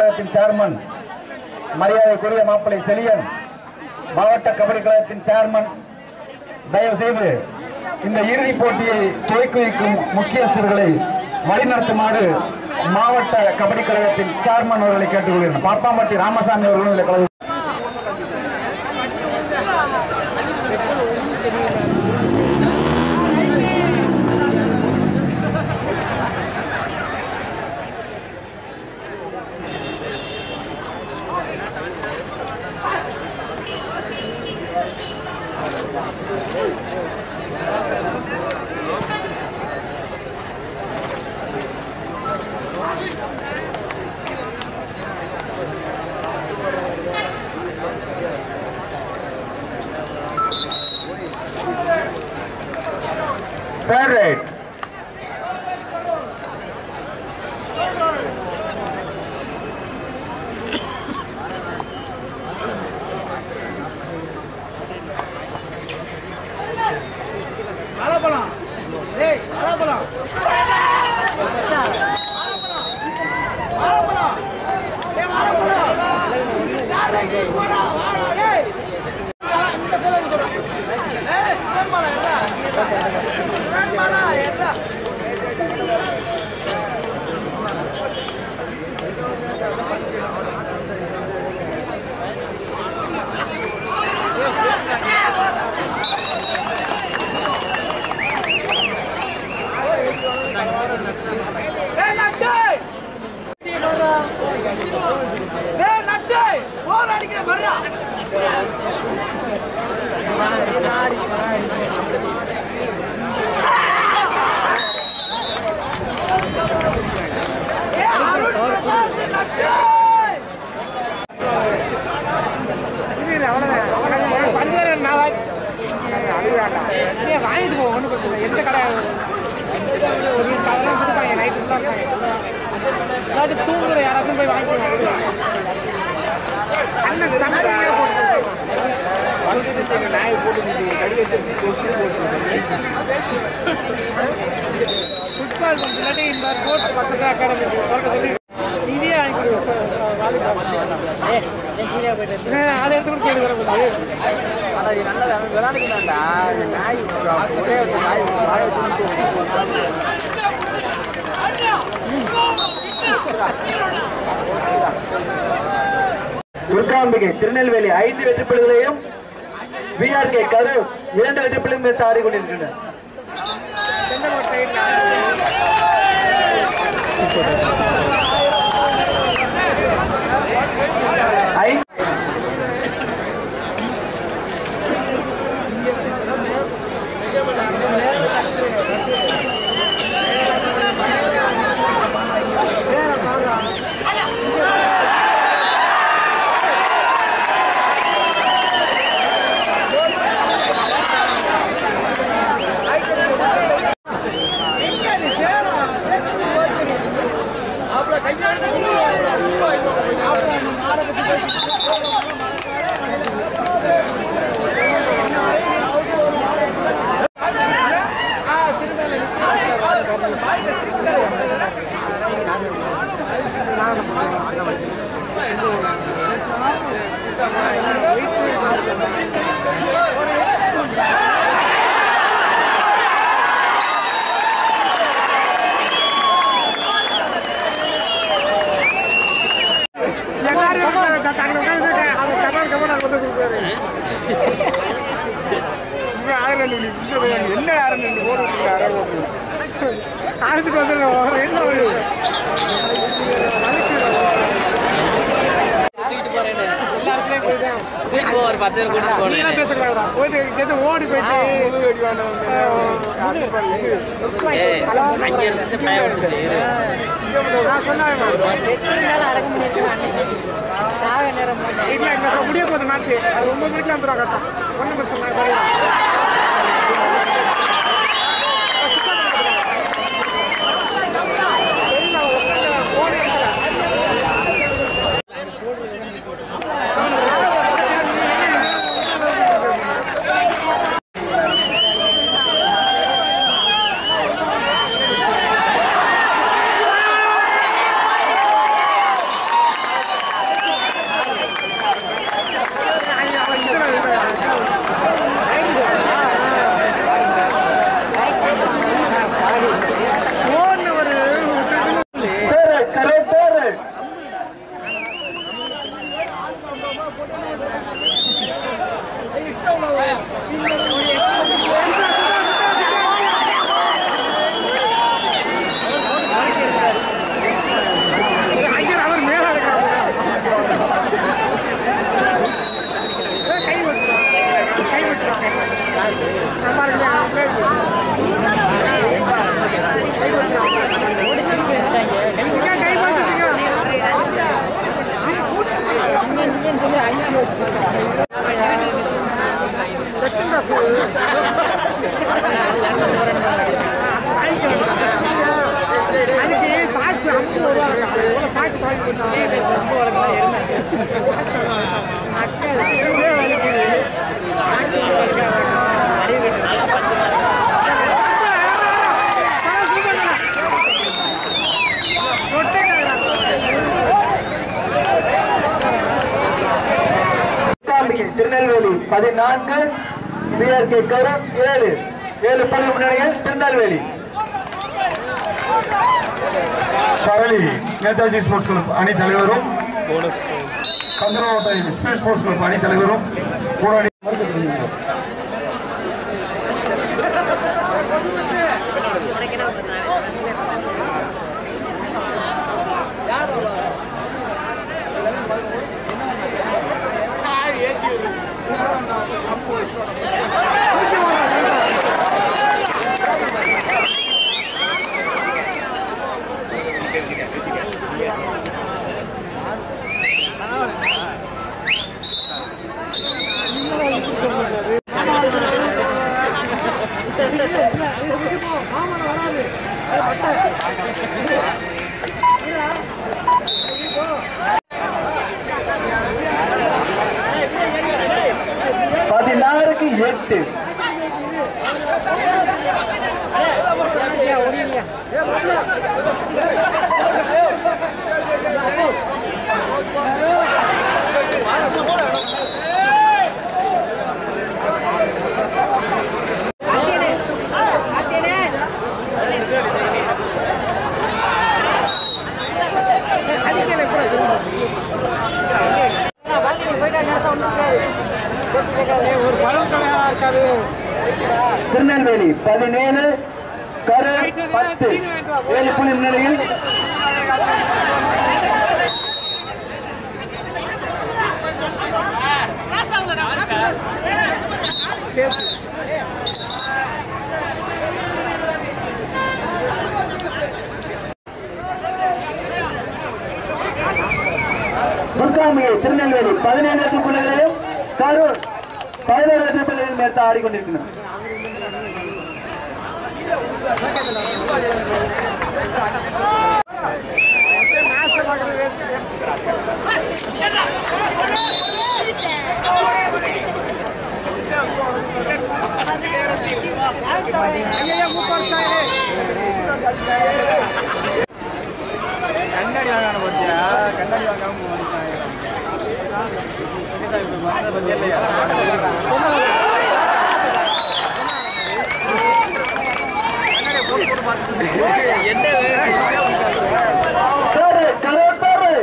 கழகத்தின் சேர்மன் மரியாதைக்குரிய மாப்பிள்ளை செலியன் மாவட்ட கபடி கழகத்தின் சேர்மன் தயவு செய்து இந்த இறுதிப் போட்டியை துவக்கி வைக்கும் முக்கியஸ்தர்களை வழிநடத்துமாறு மாவட்ட கபடி கழகத்தின் சேர்மன் அவர்களை கேட்டுக்கொள்கிறேன் பாப்பாம்பட்டி ராமசாமி அவர்களும் இதில் கலந்து தேர்ட் ரைட் டேய் நட்டு டேய் நட்டு போர் அடிக்கிற வர்றா ஏ அருண் பிரசாத் நட்டு வாங்கிட்டு போ ஒண்ணு பிரச்சனை இல்லை. எந்த கடை ஒரு அதெல்லாம் கொடுப்பாங்க நைட்டு ஃபுல்லாக இருப்பாங்க ஏதாச்சும் தூங்குற யாராச்சும் போய் வாங்கிட்டு அண்ணன் சம்பளமே போட்டு நாயை போட்டு ஃபுட்பால் கொஞ்சம் இல்லாட்டி இந்த கோர்ட் பக்கத்தில் அகாடமி சொல்ல சொல்லி இதே வாங்கி அதை எடுத்து கூட கேள்வி வரக்கூடாது துர்காம்பிகை திருநெல்வேலி ஐந்து வெற்றிப்புள்ளிகளையும் விஆர்கே கரூர் இரண்டு வெற்றிப்புள்ளியும் எடுத்து ஆடிக்கொண்டிருக்கின்றனர் ஐந்து எல்லாரும் தங்க உட்காந்து அதை கபால் கபால் கொண்டு கொடுத்தாரு இவன் ஆயிரம் ரெண்டு மணி என்ன ஆயிரம் ரெண்டு போட்டு விட்டுருக்காரு ஆயிரத்துக்கு வந்துடுறோம் என்ன ஒரு ஒரு பத்து பேர் கூட்டு போனேன் நீலாம் பேசக்கூடாதுடா. போயிட்டு எது ஓடி போயிட்டு ஏய் அங்கே இருந்து பயம் வந்துச்சு இரு. நான் சொன்னேன் இல்ல இந்த முடிய போகுது மேட்ச் அது ஒன்பது மணிக்கு வந்துடும் கரெக்டா ஒன்றும் பிரச்சனை இல்லை. அதுக்கு சாட்சி அம்பு வருவாங்க எவ்வளோ சாட்சி வாங்கி கொடுத்தாங்க அம்பு வரலாம் இருந்தாங்க மக்கள் இதுவே வலிக்குது சாட்சி வலிக்காத அறிவு காம்பிகை திருநெல்வேலி பதினான்கு பிஆர்கே கரும் ஏழு ஏழு புள்ளி முன்னணியில் திருநெல்வேலி பரளி நேதாஜி ஸ்போர்ட்ஸ் கிளப் அணி தலைவரும் சந்திரகோட்டை ஸ்பீட் ஸ்போர்ட்ஸ் கிளப் அணி தலைவரும் கூட அணி பதினாறுக்கு எட்டு ஒரு பழம் கடையாக இருக்காது திருநெல்வேலி பதினேழு கரூர் பத்து ஏழு புள்ளி முன்னிலையில் துர்காம்பிகை திருநெல்வேலி பதினேழு வெற்றி புள்ளிகளையும் கரூர் பதினோரு வெற்றி புள்ளிகளையும் எடுத்து ஆடிக்கொண்டிருக்கிறார் ஐயா மூப்பா கண்ணாடி வாங்கான பத்தியா கண்ணாடி வாங்காம பத்தியா இல்லையா என்ன தேர்டு, கரூர் தேர்டு.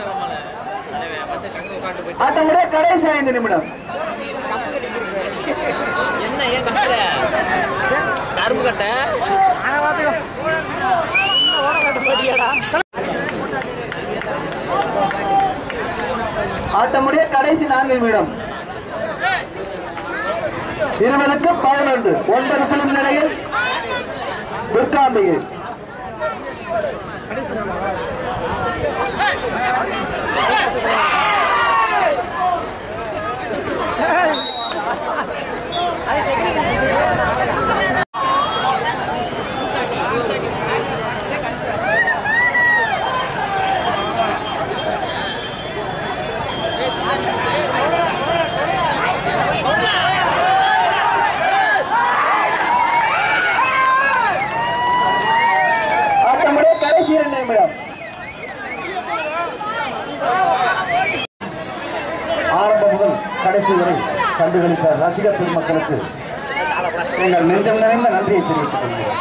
ஆட்டம் முடிய கடைசி ஐந்து நிமிடம் என்ன ஏன் கட்டுற கரும்பு கட்ட ஆட்டம் முடிய கடைசி நான்கு நிமிடம் இருபதுக்கு பதினொன்று ஒன்பது புள்ளி நிலையில் துர்காம்பிகை ஆட்டம் முடிய கடைசி இரண்டு நிமிடம் ஆரம்பம் முதல் கடைசி வரை கண்டுகளித்த ரசிகர் பெருமக்களுக்கு எங்கள் நெஞ்சம் நிறைந்த நன்றியை தெரிவித்துக் கொள்கிறோம்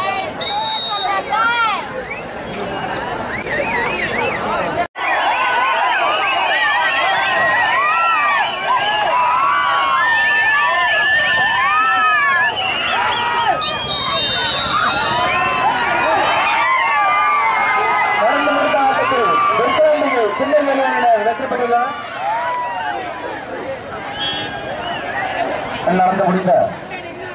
நடந்து முடிந்த ஆட்டத்தில் வெற்றியாண்டிகை திருநெல்வேலி அணியினர் வெற்றி பெற்றுள்ளனர் நடந்து முடிந்த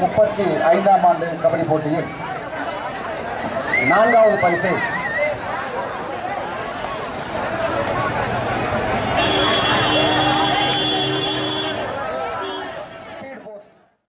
முப்பத்தி ஐந்தாம் ஆண்டு கபடி போட்டியில் நான்காவது பரிசை